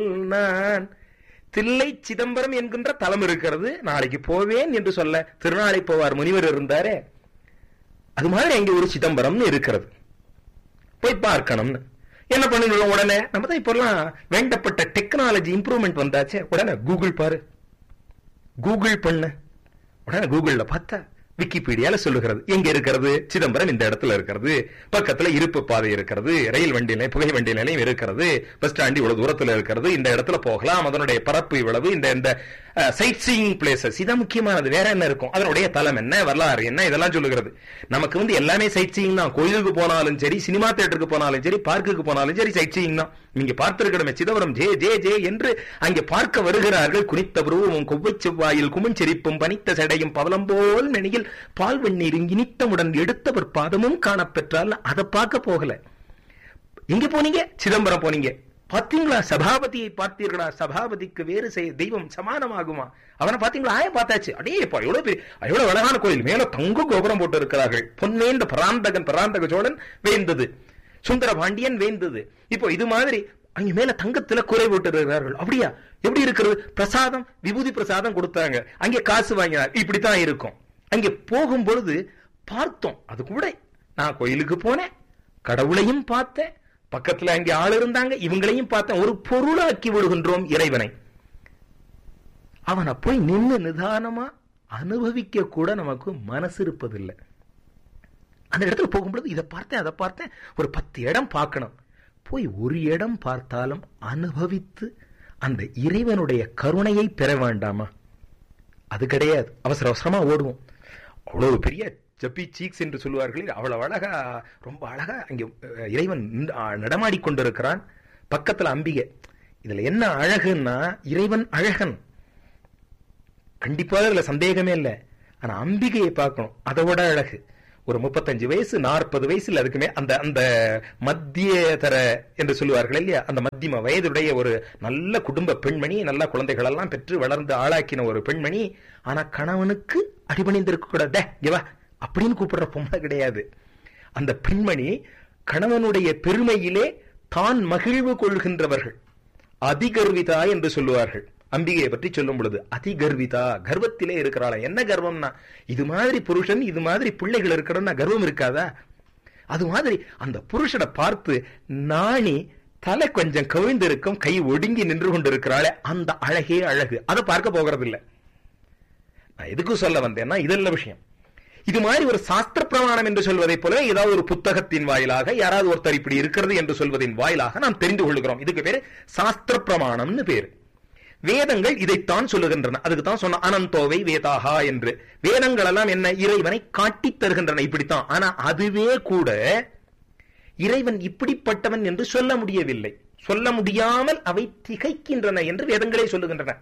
நான் தில்லை சிதம்பரம் என்கின்ற தலம் இருக்கிறது நாளைக்கு போவேன் என்று சொல்ல திருநாளை போவார் முனிவர் இருந்தாரே அது மாதிரி அங்கே ஒரு சிதம்பரம்னு இருக்கிறது போய் பார்க்கணும்னு என்ன பண்ணிடுவோம் உடனே நம்ம தான் இப்பெல்லாம் வேண்டப்பட்ட டெக்னாலஜி இம்ப்ரூவ்மெண்ட் வந்தாச்சே உடனே கூகுள் பாரு கூகுள் பண்ணு உடனே கூகுள்ல பார்த்தா விக்கிபீடியால சொல்லுகிறது எங்க இருக்கிறது சிதம்பரம் இந்த இடத்துல இருக்கிறது பக்கத்துல இருப்பு பாதை இருக்கிறது ரயில் வண்டி நிலையம் புகை வண்டி நிலையம் இருக்கிறது பஸ் ஸ்டாண்ட் இவ்வளவு தூரத்துல இருக்கிறது இந்த இடத்துல போகலாம் அதனுடைய பரப்பு இவ்வளவு இந்த இந்த சைட் சீயிங் பிளேசஸ் இதான் முக்கியமானது வேற என்ன இருக்கும் அதனுடைய தலம் என்ன வரலாறு என்ன இதெல்லாம் சொல்லுகிறது நமக்கு வந்து எல்லாமே சைட் சீயிங் தான் கோயிலுக்கு போனாலும் சரி சினிமா தியேட்டருக்கு போனாலும் சரி பார்க்குக்கு போனாலும் சரி சைட் சீயிங் தான் நீங்க பார்த்திருக்கணுமே சிதம்பரம் ஜே ஜே ஜே என்று அங்கே பார்க்க வருகிறார்கள் குனித்த புருவமும் கொவ்வை செவ்வாயில் குமிஞ்செரிப்பும் பனித்த சடையும் பவளம் போல் நெனியில் பால் வெந்நீர் இனித்தமுடன் எடுத்தவர் பாதமும் காணப்பெற்றால் அதை பார்க்க போகல எங்க போனீங்க சிதம்பரம் போனீங்க பாத்தீங்களா சபாபதியை பார்த்தீர்களா சபாபதிக்கு வேறு செய் தெய்வம் சமானமாகுமா அவனை பாத்தீங்களா ஆய பார்த்தாச்சு அடேப்பா எவ்வளவு பெரிய எவ்வளவு அழகான கோயில் மேல தங்க கோபுரம் போட்டு இருக்கிறார்கள் பொன்னேந்த பராந்தகன் பராந்தக சோழன் வேந்தது சுந்தர பாண்டியன் வேந்தது இப்போ இது மாதிரி அங்க மேல தங்கத்துல குறை போட்டு இருக்கிறார்கள் அப்படியா எப்படி இருக்கிறது பிரசாதம் விபூதி பிரசாதம் கொடுத்தாங்க அங்கே காசு வாங்கினார் இப்படித்தான் இருக்கும் அங்கே போகும் பொழுது பார்த்தோம் அது கூட நான் கோயிலுக்கு போனேன் கடவுளையும் பார்த்தேன் பக்கத்துல அங்கே ஆள் இருந்தாங்க இவங்களையும் பார்த்தேன் ஒரு பொருளாக்கி விடுகின்றோம் இறைவனை அவனை போய் நின்று நிதானமா அனுபவிக்க கூட நமக்கு மனசு இருப்பதில்லை அந்த இடத்துல போகும்பொழுது இதை பார்த்தேன் அதை பார்த்தேன் ஒரு பத்து இடம் பார்க்கணும் போய் ஒரு இடம் பார்த்தாலும் அனுபவித்து அந்த இறைவனுடைய கருணையை பெற வேண்டாமா அது கிடையாது அவசர அவசரமா ஓடுவோம் அவ்வளவு பெரிய ஜப்பி சீக்ஸ் என்று சொல்லுவார்கள் அவ்வளவு அழகா ரொம்ப அழகா அங்கே இறைவன் நடமாடி கொண்டிருக்கிறான் பக்கத்துல அம்பிகை இதுல என்ன அழகுன்னா இறைவன் அழகன் கண்டிப்பாக இதுல சந்தேகமே இல்லை ஆனா அம்பிகையை பார்க்கணும் அதை விட அழகு ஒரு முப்பத்தஞ்சு வயசு நாற்பது வயசுல அதுக்குமே அந்த அந்த மத்திய தர என்று சொல்லுவார்கள் இல்லையா அந்த மத்தியம வயதுடைய ஒரு நல்ல குடும்ப பெண்மணி நல்ல குழந்தைகள் எல்லாம் பெற்று வளர்ந்து ஆளாக்கின ஒரு பெண்மணி ஆனா கணவனுக்கு அடிபணிந்திருக்க கூடாது இவா அப்படின்னு கூப்பிடுற பொம்மை கிடையாது அந்த பெண்மணி கணவனுடைய பெருமையிலே தான் மகிழ்வு கொள்கின்றவர்கள் அதிகர்விதா என்று சொல்லுவார்கள் அம்பிகையை பற்றி சொல்லும் பொழுது அதிகர்விதா கர்வத்திலே இருக்கிறாளா என்ன கர்வம்னா இது மாதிரி புருஷன் இது மாதிரி பிள்ளைகள் இருக்கிறன்னா கர்வம் இருக்காதா அது மாதிரி அந்த புருஷனை பார்த்து நாணி தலை கொஞ்சம் கவிழ்ந்திருக்கும் கை ஒடுங்கி நின்று கொண்டிருக்கிறாளே அந்த அழகே அழகு அதை பார்க்க போகிறது இல்லை நான் எதுக்கும் சொல்ல வந்தேன்னா இதெல்லாம் விஷயம் இது மாதிரி ஒரு சாஸ்திர பிரமாணம் என்று சொல்வதை போல ஏதாவது ஒரு புத்தகத்தின் வாயிலாக யாராவது ஒருத்தர் இப்படி இருக்கிறது என்று சொல்வதின் வாயிலாக நாம் தெரிந்து கொள்கிறோம் இதுக்கு பேரு சாஸ்திர பிரமாணம்னு பேரு வேதங்கள் இதைத்தான் சொல்லுகின்றன அதுக்கு தான் சொன்ன அனந்தோவை வேதாகா என்று வேதங்கள் எல்லாம் என்ன இறைவனை காட்டித் தருகின்றன இப்படித்தான் ஆனா அதுவே கூட இறைவன் இப்படிப்பட்டவன் என்று சொல்ல முடியவில்லை சொல்ல முடியாமல் அவை திகைக்கின்றன என்று வேதங்களே சொல்லுகின்றன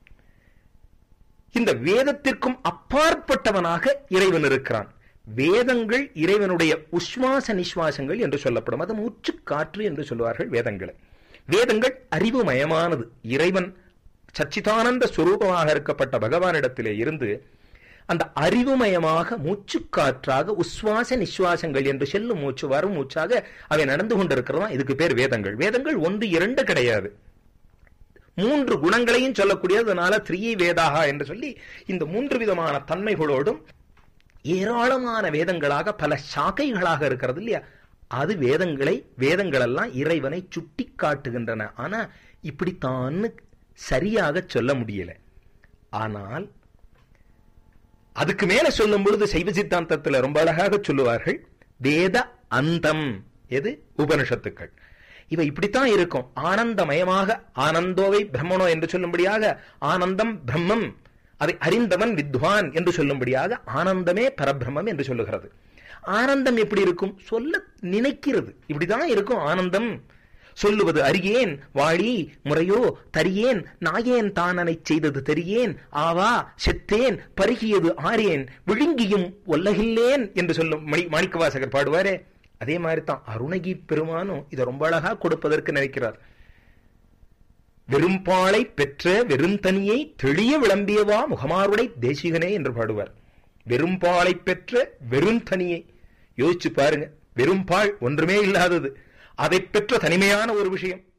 இந்த வேதத்திற்கும் அப்பாற்பட்டவனாக இறைவன் இருக்கிறான் வேதங்கள் இறைவனுடைய உஸ்வாச நிஸ்வாசங்கள் என்று சொல்லப்படும் அது மூச்சு காற்று என்று சொல்லுவார்கள் வேதங்களை வேதங்கள் அறிவுமயமானது இறைவன் சச்சிதானந்த சுரூபமாக இருக்கப்பட்ட பகவானிடத்திலே இருந்து அந்த அறிவுமயமாக மூச்சு காற்றாக உஸ்வாச நிஸ்வாசங்கள் என்று செல்லும் மூச்சு வரும் மூச்சாக அவை நடந்து கொண்டிருக்கிறதா இதுக்கு பேர் வேதங்கள் வேதங்கள் ஒன்று இரண்டு கிடையாது மூன்று குணங்களையும் சொல்லக்கூடியதுனால த்ரீ வேதாகா என்று சொல்லி இந்த மூன்று விதமான தன்மைகளோடும் ஏராளமான வேதங்களாக பல சாக்கைகளாக இருக்கிறது இல்லையா அது வேதங்களை வேதங்கள் எல்லாம் இறைவனை சுட்டி காட்டுகின்றன ஆனா இப்படித்தான் சரியாக சொல்ல முடியல ஆனால் அதுக்கு மேல சொல்லும் பொழுது சைவ சித்தாந்தத்துல ரொம்ப அழகாக சொல்லுவார்கள் வேத அந்தம் எது உபனிஷத்துக்கள் இவ இப்படித்தான் இருக்கும் ஆனந்தமயமாக ஆனந்தோவை பிரம்மனோ என்று சொல்லும்படியாக ஆனந்தம் பிரம்மம் அதை அறிந்தவன் வித்வான் என்று சொல்லும்படியாக ஆனந்தமே பரபிரம்மம் என்று சொல்லுகிறது ஆனந்தம் எப்படி இருக்கும் சொல்ல நினைக்கிறது இப்படிதான் இருக்கும் ஆனந்தம் சொல்லுவது அறியேன் வாழி முறையோ தரியேன் நாயேன் தானனை செய்தது தெரியேன் ஆவா செத்தேன் பருகியது ஆரேன் விழுங்கியும் ஒல்லகில்லேன் என்று சொல்லும் மணி மாணிக்கவாசகர் பாடுவாரே அதே மாதிரி தான் அருணகி பெருமானும் இதை ரொம்ப அழகா கொடுப்பதற்கு நினைக்கிறார் வெறும்பாளை பெற்ற வெறுந்தனியை தெளிய விளம்பியவா முகமாருடை தேசிகனே என்று பாடுவார் வெறும்பாளை பெற்ற வெறுந்தனியை யோசிச்சு பாருங்க வெறும்பாள் ஒன்றுமே இல்லாதது அதை பெற்ற தனிமையான ஒரு விஷயம்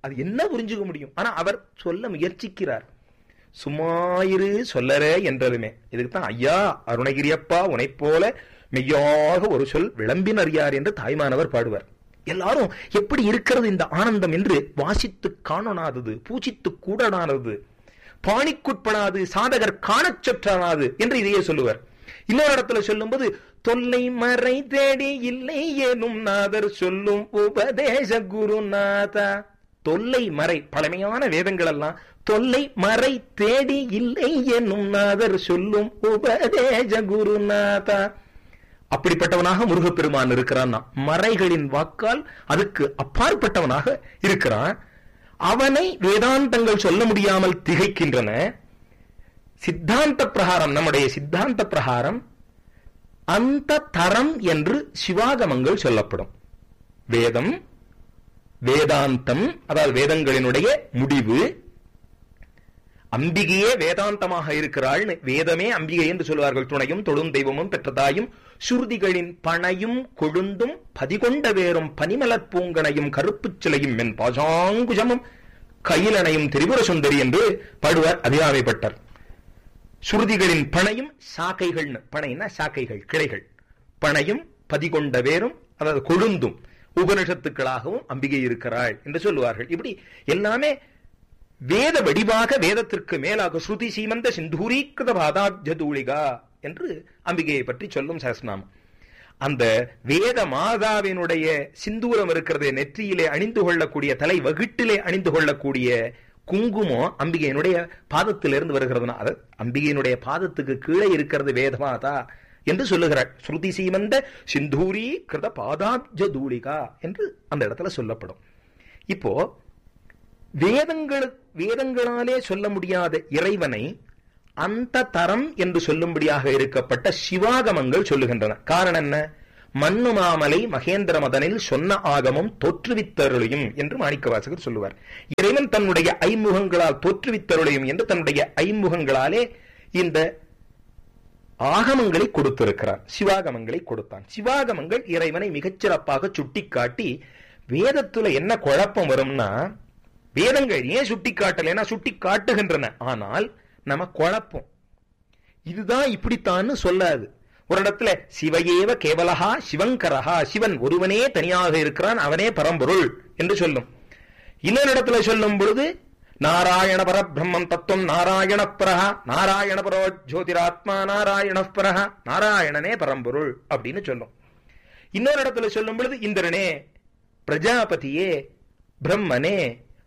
அது என்ன புரிஞ்சுக்க முடியும் ஆனா அவர் சொல்ல முயற்சிக்கிறார் சும்மாயிரு சொல்லற என்றதுமே இதுக்கு தான் ஐயா அருணகிரியப்பா உனைப் போல மெய்யாக ஒரு சொல் விளம்பினர் யார் என்று தாய்மானவர் பாடுவார் எல்லாரும் எப்படி இருக்கிறது இந்த ஆனந்தம் என்று வாசித்து காணனாதது பூஜித்து கூடனானது பாணிக்குட்படாது சாதகர் காணச் சொற்றானாது என்று இதையே சொல்லுவார் இன்னொரு இடத்துல சொல்லும்போது தொல்லை மறை தேடி இல்லை எனும் நாதர் சொல்லும் உபதேச குருநாதா தொல்லை மறை பழமையான வேதங்கள் எல்லாம் தொல்லை மறை தேடி இல்லை என்னும் நாதர் சொல்லும் உபதேச குருநாதா அப்படிப்பட்டவனாக முருகப்பெருமான் இருக்கிறான் மறைகளின் வாக்கால் அதுக்கு அப்பாற்பட்டவனாக இருக்கிறான் அவனை வேதாந்தங்கள் சொல்ல முடியாமல் திகைக்கின்றன சித்தாந்த பிரகாரம் நம்முடைய சித்தாந்த பிரகாரம் அந்த தரம் என்று சிவாகமங்கள் சொல்லப்படும் வேதம் வேதாந்தம் அதாவது வேதங்களினுடைய முடிவு அம்பிகையே வேதாந்தமாக இருக்கிறாள் வேதமே அம்பிகை என்று சொல்வார்கள் துணையும் தொழும் தெய்வமும் பெற்றதாயும் சுருதிகளின் பனையும் கொழுந்தும் பதிகொண்ட வேறும் பனிமலர் பூங்கனையும் கருப்புச் சிலையும் என் பாசாங்குஜமும் கையிலனையும் திரிபுர சுந்தரி என்று பாடுவார் அதிகாமைப்பட்டார் சுருதிகளின் பனையும் சாக்கைகள் பனைனா சாக்கைகள் கிளைகள் பனையும் பதிகொண்ட வேறும் அதாவது கொழுந்தும் உபனிஷத்துக்களாகவும் அம்பிகை இருக்கிறாள் என்று சொல்லுவார்கள் இப்படி எல்லாமே வேத வடிவாக வேதத்திற்கு மேலாக ஸ்ருதி சீமந்த சிந்தூரீக்கிருத பாதாப்ஜ தூளிகா என்று அம்பிகையை பற்றி சொல்லும் சஹஸ்நாமம் அந்த வேத மாதாவினுடைய சிந்தூரம் இருக்கிறது நெற்றியிலே அணிந்து கொள்ளக்கூடிய தலை வகிட்டிலே அணிந்து கொள்ளக்கூடிய குங்குமம் அம்பிகையினுடைய பாதத்திலிருந்து வருகிறதுனா அது அம்பிகையினுடைய பாதத்துக்கு கீழே இருக்கிறது வேதமாதா என்று சொல்லுகிறாள் ஸ்ருதி சீமந்த சிந்தூரி கிருத பாதாப்ஜ தூளிகா என்று அந்த இடத்துல சொல்லப்படும் இப்போ வேதங்கள் வேதங்களாலே சொல்ல முடியாத இறைவனை அந்த தரம் என்று சொல்லும்படியாக இருக்கப்பட்ட சிவாகமங்கள் சொல்லுகின்றன காரணம் என்ன மண்ணு மாமலை மகேந்திர மதனில் சொன்ன ஆகமம் தோற்றுவித்தருளையும் என்று மாணிக்கவாசகர் சொல்லுவார் இறைவன் தன்னுடைய ஐமுகங்களால் தோற்றுவித்தருளையும் என்று தன்னுடைய ஐமுகங்களாலே இந்த ஆகமங்களை கொடுத்திருக்கிறார் சிவாகமங்களை கொடுத்தான் சிவாகமங்கள் இறைவனை மிகச்சிறப்பாக சுட்டிக்காட்டி வேதத்துல என்ன குழப்பம் வரும்னா வேதங்கள் ஏன் சுட்டி காட்டலைன்னா சுட்டி காட்டுகின்றன ஆனால் நம்ம குழப்பம் இதுதான் இப்படித்தான்னு சொல்லாது ஒரு இடத்துல சிவையேவ கேவலஹா சிவங்கரஹா சிவன் ஒருவனே தனியாக இருக்கிறான் அவனே பரம்பொருள் என்று சொல்லும் இன்னொரு இடத்துல சொல்லும் பொழுது நாராயண பரபிரம்மம் தத்துவம் நாராயண பிரஹா நாராயண பரோ ஜோதிராத்மா நாராயண பிரஹா நாராயணனே பரம்பொருள் அப்படின்னு சொல்லும் இன்னொரு இடத்துல சொல்லும் பொழுது இந்திரனே பிரஜாபதியே பிரம்மனே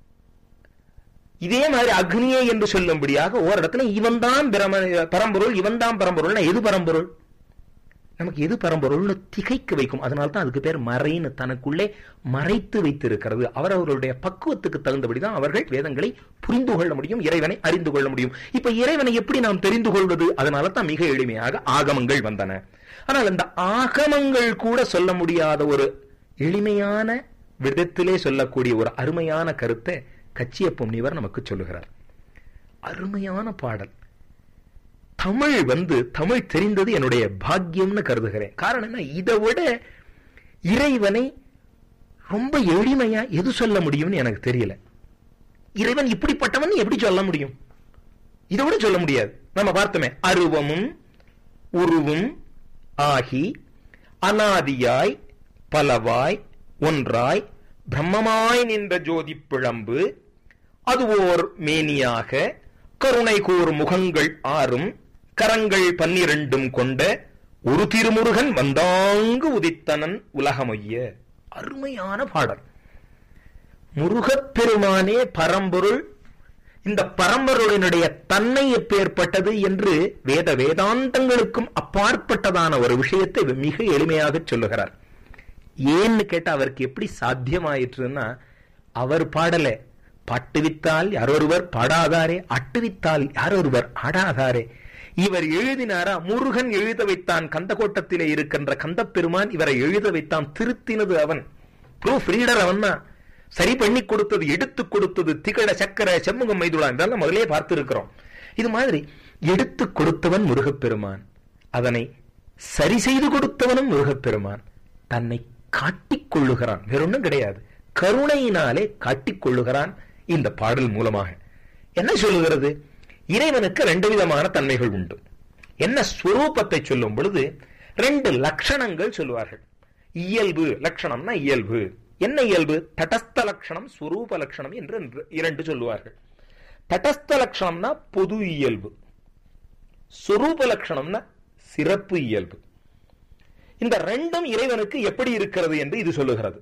இதே மாதிரி அக்னியே என்று சொல்லும்படியாக ஓரிடத்துல இவன் தான் பரம்பொருள் இவன் தான் பரம்பொருள் எது பரம்பொருள் நமக்கு எது பரம்பொருள்னு திகைக்க வைக்கும் அதனால தான் அதுக்கு பேர் மறைன்னு தனக்குள்ளே மறைத்து வைத்திருக்கிறது அவரவர்களுடைய பக்குவத்துக்கு தகுந்தபடிதான் அவர்கள் வேதங்களை புரிந்து கொள்ள முடியும் இறைவனை அறிந்து கொள்ள முடியும் இப்ப இறைவனை எப்படி நாம் தெரிந்து கொள்வது அதனால தான் மிக எளிமையாக ஆகமங்கள் வந்தன ஆனால் அந்த ஆகமங்கள் கூட சொல்ல முடியாத ஒரு எளிமையான விதத்திலே சொல்லக்கூடிய ஒரு அருமையான கருத்தை கச்சியப்ப முனிவர் நமக்கு சொல்லுகிறார் அருமையான பாடல் தமிழ் வந்து தமிழ் தெரிந்தது என்னுடைய பாக்கியம்னு கருதுகிறேன் காரணம் என்ன இதை விட இறைவனை ரொம்ப எளிமையா எது சொல்ல முடியும்னு எனக்கு தெரியல இறைவன் இப்படிப்பட்டவன் எப்படி சொல்ல முடியும் இதை விட சொல்ல முடியாது நம்ம பார்த்தோமே அருவமும் உருவும் ஆகி அனாதியாய் பலவாய் ஒன்றாய் பிரம்மமாய் நின்ற ஜோதி பிழம்பு அது ஓர் மேனியாக கருணை கூர் முகங்கள் ஆறும் கரங்கள் பன்னிரண்டும் கொண்ட ஒரு திருமுருகன் வந்தாங்கு உதித்தனன் உலகமொய்ய அருமையான பாடல் முருகப்பெருமானே பரம்பொருள் இந்த பரம்பொருளினுடைய தன்மை எப்பேற்பட்டது என்று வேத வேதாந்தங்களுக்கும் அப்பாற்பட்டதான ஒரு விஷயத்தை மிக எளிமையாக சொல்லுகிறார் ஏன்னு கேட்டா அவருக்கு எப்படி சாத்தியமாயிற்றுன்னா அவர் பாடல பாட்டுவித்தால் யாரொருவர் பாடாதாரே அட்டுவித்தால் யாரொருவர் ஆடாதாரே இவர் எழுதினாரா முருகன் எழுத வைத்தான் கந்தகோட்டத்திலே இருக்கின்ற கந்த பெருமான் இவரை எழுத வைத்தான் திருத்தினது அவன் ப்ரூஃப் ரீடர் அவன் தான் சரி பண்ணி கொடுத்தது எடுத்து கொடுத்தது திகழ சக்கர செம்முகம் மைதுளா இதெல்லாம் முதலே பார்த்து இருக்கிறோம் இது மாதிரி எடுத்து கொடுத்தவன் முருகப்பெருமான் அதனை சரி செய்து கொடுத்தவனும் முருகப்பெருமான் தன்னை காட்டிக் கொள்ளுகிறான் வேறொன்னும் கிடையாது கருணையினாலே காட்டிக் கொள்ளுகிறான் இந்த பாடல் மூலமாக என்ன சொல்லுகிறது இறைவனுக்கு ரெண்டு விதமான தன்மைகள் உண்டு என்ன ஸ்வரூபத்தை சொல்லும் பொழுது ரெண்டு லட்சணங்கள் சொல்லுவார்கள் இயல்பு லட்சணம்னா இயல்பு என்ன இயல்பு தடஸ்த லட்சணம் ஸ்வரூப லட்சணம் என்று இரண்டு சொல்லுவார்கள் தடஸ்த லட்சணம்னா பொது இயல்பு சொரூப லட்சணம்னா சிறப்பு இயல்பு இந்த ரெண்டும் இறைவனுக்கு எப்படி இருக்கிறது என்று இது சொல்லுகிறது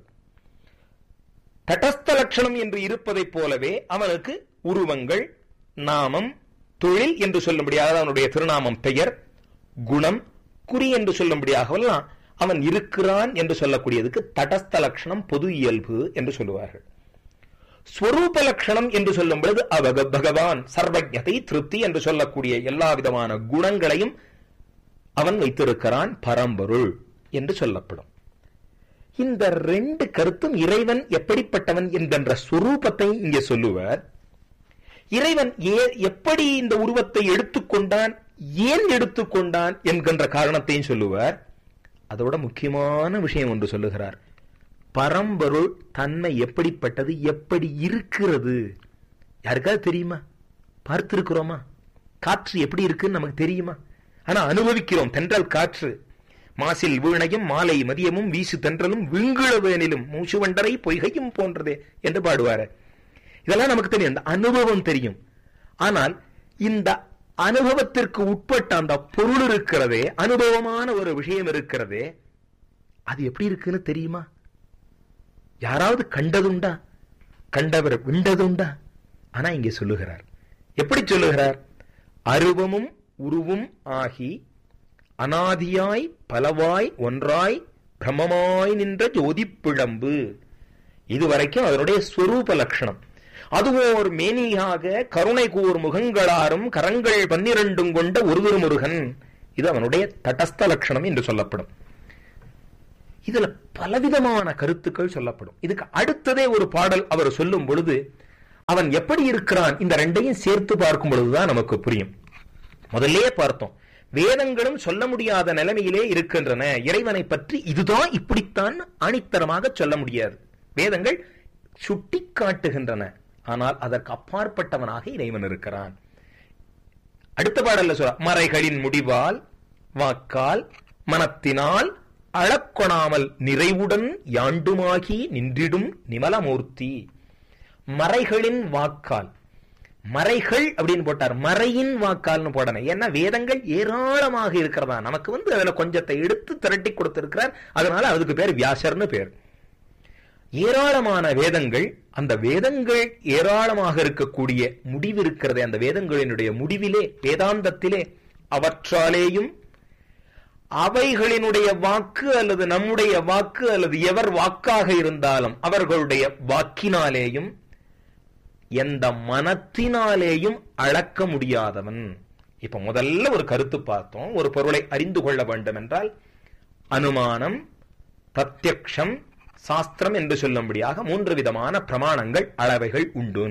தடஸ்த லட்சணம் என்று இருப்பதைப் போலவே அவனுக்கு உருவங்கள் நாமம் தொழில் என்று சொல்லும்படியாக அவனுடைய திருநாமம் பெயர் குணம் குறி என்று சொல்லும்படியாகவெல்லாம் அவன் இருக்கிறான் என்று சொல்லக்கூடியதுக்கு தடஸ்த லட்சணம் பொது இயல்பு என்று சொல்லுவார்கள் ஸ்வரூப லட்சணம் என்று சொல்லும் பொழுது அவக பகவான் சர்வஜதை திருப்தி என்று சொல்லக்கூடிய எல்லா விதமான குணங்களையும் அவன் வைத்திருக்கிறான் பரம்பொருள் என்று சொல்லப்படும் இந்த ரெண்டு கருத்தும் இறைவன் எப்படிப்பட்டவன் என்கின்ற சுரூபத்தை இங்கே சொல்லுவார் இறைவன் ஏ எப்படி இந்த உருவத்தை எடுத்துக்கொண்டான் ஏன் எடுத்துக்கொண்டான் என்கின்ற காரணத்தையும் சொல்லுவார் அதோட முக்கியமான விஷயம் ஒன்று சொல்லுகிறார் பரம்பொருள் தன்மை எப்படிப்பட்டது எப்படி இருக்கிறது யாருக்காவது தெரியுமா பார்த்திருக்கிறோமா காற்று எப்படி இருக்குன்னு நமக்கு தெரியுமா ஆனா அனுபவிக்கிறோம் தென்றல் காற்று மாசில் வீணையும் மாலை மதியமும் வீசு தென்றலும் விங்குளவேனிலும் மூச்சுவண்டரை பொய்கையும் போன்றதே என்று பாடுவாரு இதெல்லாம் நமக்கு தெரியும் அந்த அனுபவம் தெரியும் ஆனால் இந்த அனுபவத்திற்கு உட்பட்ட அந்த பொருள் இருக்கிறதே அனுபவமான ஒரு விஷயம் இருக்கிறதே அது எப்படி இருக்குன்னு தெரியுமா யாராவது கண்டதுண்டா கண்டவர் விண்டதுண்டா ஆனா இங்கே சொல்லுகிறார் எப்படி சொல்லுகிறார் அருவமும் உருவும் ஆகி அனாதியாய் பலவாய் ஒன்றாய் பிரமமாய் நின்ற ஜோதிப்பிழம்பு இதுவரைக்கும் அதனுடைய ஸ்வரூப லட்சணம் அதுவோர் மேனியாக கருணை கூர் முகங்களாரும் கரங்கள் பன்னிரண்டும் கொண்ட ஒருவர் முருகன் இது அவனுடைய தடஸ்த லட்சணம் என்று சொல்லப்படும் இதுல பலவிதமான கருத்துக்கள் சொல்லப்படும் இதுக்கு அடுத்ததே ஒரு பாடல் அவர் சொல்லும் பொழுது அவன் எப்படி இருக்கிறான் இந்த ரெண்டையும் சேர்த்து பார்க்கும் பொழுதுதான் நமக்கு புரியும் முதல்லே பார்த்தோம் வேதங்களும் சொல்ல முடியாத நிலைமையிலே இருக்கின்றன இறைவனை பற்றி இதுதான் இப்படித்தான் அணித்தரமாக சொல்ல முடியாது வேதங்கள் சுட்டி காட்டுகின்றன ஆனால் அதற்கு அப்பாற்பட்டவனாக இறைவன் இருக்கிறான் அடுத்த பாடல்ல சொல்ற மறைகளின் முடிவால் வாக்கால் மனத்தினால் அளக்கொணாமல் நிறைவுடன் யாண்டுமாகி நின்றிடும் நிமலமூர்த்தி மறைகளின் வாக்கால் மறைகள் அப்படின்னு போட்டார் மறையின் வாக்கால்னு போடணும் ஏன்னா வேதங்கள் ஏராளமாக இருக்கிறதா நமக்கு வந்து அதுல கொஞ்சத்தை எடுத்து திரட்டி கொடுத்திருக்கிறார் அதனால அதுக்கு பேர் வியாசர்னு பேர் ஏராளமான வேதங்கள் அந்த வேதங்கள் ஏராளமாக இருக்கக்கூடிய முடிவு இருக்கிறதே அந்த வேதங்களினுடைய முடிவிலே வேதாந்தத்திலே அவற்றாலேயும் அவைகளினுடைய வாக்கு அல்லது நம்முடைய வாக்கு அல்லது எவர் வாக்காக இருந்தாலும் அவர்களுடைய வாக்கினாலேயும் எந்த மனத்தினாலேயும் அளக்க முடியாதவன் இப்ப முதல்ல ஒரு கருத்து பார்த்தோம் ஒரு பொருளை அறிந்து கொள்ள வேண்டும் என்றால் அனுமானம் பிரத்யக்ஷம் சாஸ்திரம் என்று சொல்லும்படியாக மூன்று விதமான பிரமாணங்கள் அளவைகள் உண்டு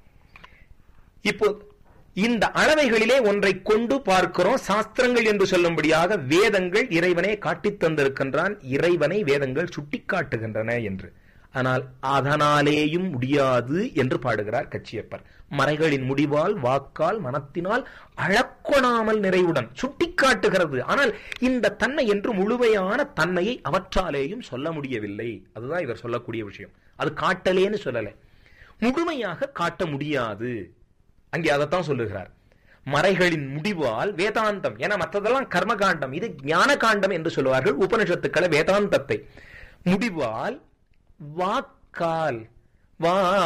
இப்போ இந்த அளவைகளிலே ஒன்றை கொண்டு பார்க்கிறோம் சாஸ்திரங்கள் என்று சொல்லும்படியாக வேதங்கள் இறைவனை காட்டித் தந்திருக்கின்றான் இறைவனை வேதங்கள் சுட்டிக்காட்டுகின்றன என்று ஆனால் அதனாலேயும் முடியாது என்று பாடுகிறார் கச்சியப்பர் மறைகளின் முடிவால் வாக்கால் மனத்தினால் அழக்கொணாமல் நிறைவுடன் சுட்டிக்காட்டுகிறது ஆனால் இந்த தன்மை என்று முழுமையான தன்மையை அவற்றாலேயும் சொல்ல முடியவில்லை அதுதான் இவர் சொல்லக்கூடிய விஷயம் அது காட்டலேன்னு சொல்லல முழுமையாக காட்ட முடியாது அங்கே அதைத்தான் சொல்லுகிறார் மறைகளின் முடிவால் வேதாந்தம் என மற்றதெல்லாம் கர்மகாண்டம் இது ஞான காண்டம் என்று சொல்லுவார்கள் உபனிஷத்துக்களை வேதாந்தத்தை முடிவால் வாக்கால் வா